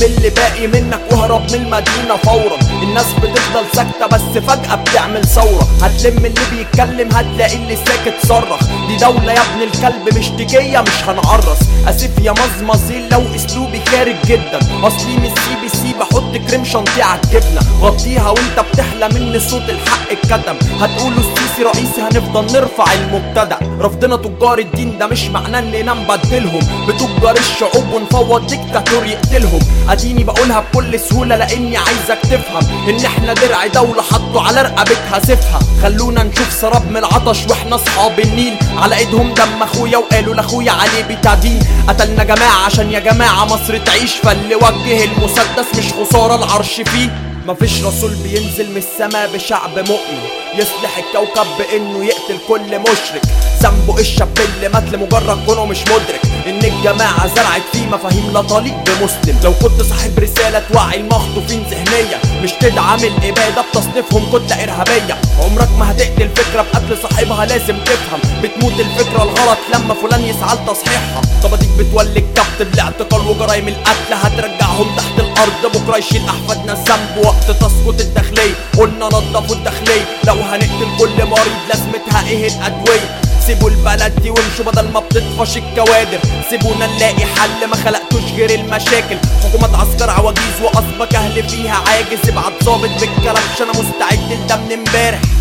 من اللي باقي منك واهرب من المدينة فورا الناس بتفضل ساكتة بس فجأة بتعمل ثورة هتلم اللي بيتكلم هتلاقي اللي ساكت صرخ دي دولة يا ابن الكلب مش تجية مش هنعرس اسف يا مزمزين لو اسلوبي خارج جدا اصلي من السي بي سي بحط كريم شانتيه على الجبنة غطيها وانت بتحلى مني صوت الحق اتكتم هتقولوا السيسي رئيسي هنفضل نرفع المبتدأ رفضنا تجار الدين ده مش معناه اننا نبدلهم بتجار الشعوب ونفوض ديكتاتور يقتلهم اديني بقولها بكل سهولة لاني عايزك تفهم ان احنا درع دولة حطوا على رقبتها سيفها خلونا نشوف سراب من العطش واحنا اصحاب النيل على ايدهم دم اخويا وقالوا لاخويا عليه بتعدين قتلنا جماعة عشان يا جماعة مصر تعيش فاللي وجه المسدس مش خسارة العرش فيه مفيش رسول بينزل من السما بشعب مؤمن يصلح الكوكب بانه يقتل كل مشرك ذنبه إيه الشاب اللي مات لمجرد كونه مش مدرك ان الجماعة زرعت فيه مفاهيم لا تليق بمسلم لو كنت صاحب رسالة توعي المخطوفين ذهنيا مش تدعم الابادة بتصنيفهم كتلة ارهابية عمرك ما هتقتل فكرة بقتل صاحبها لازم تفهم بتموت الفكرة الغلط لما فلان يسعى لتصحيحها طب اديك بتولي الكابتن لاعتقال وجرايم القتل هترجعهم تحت الارض بكره يشيل احفادنا الذنب وقت تسقط الداخلية قلنا نضفوا الداخلية لو هنقتل كل مريض لازمتها ايه الادوية سيبوا البلد دي وامشوا بدل ما بتطفش الكوادر سيبونا نلاقي حل ما خلقتوش غير المشاكل حكومة عسكر عواجيز واصبك اهل فيها عاجز ابعت ظابط بالكلامش انا مستعد لده من امبارح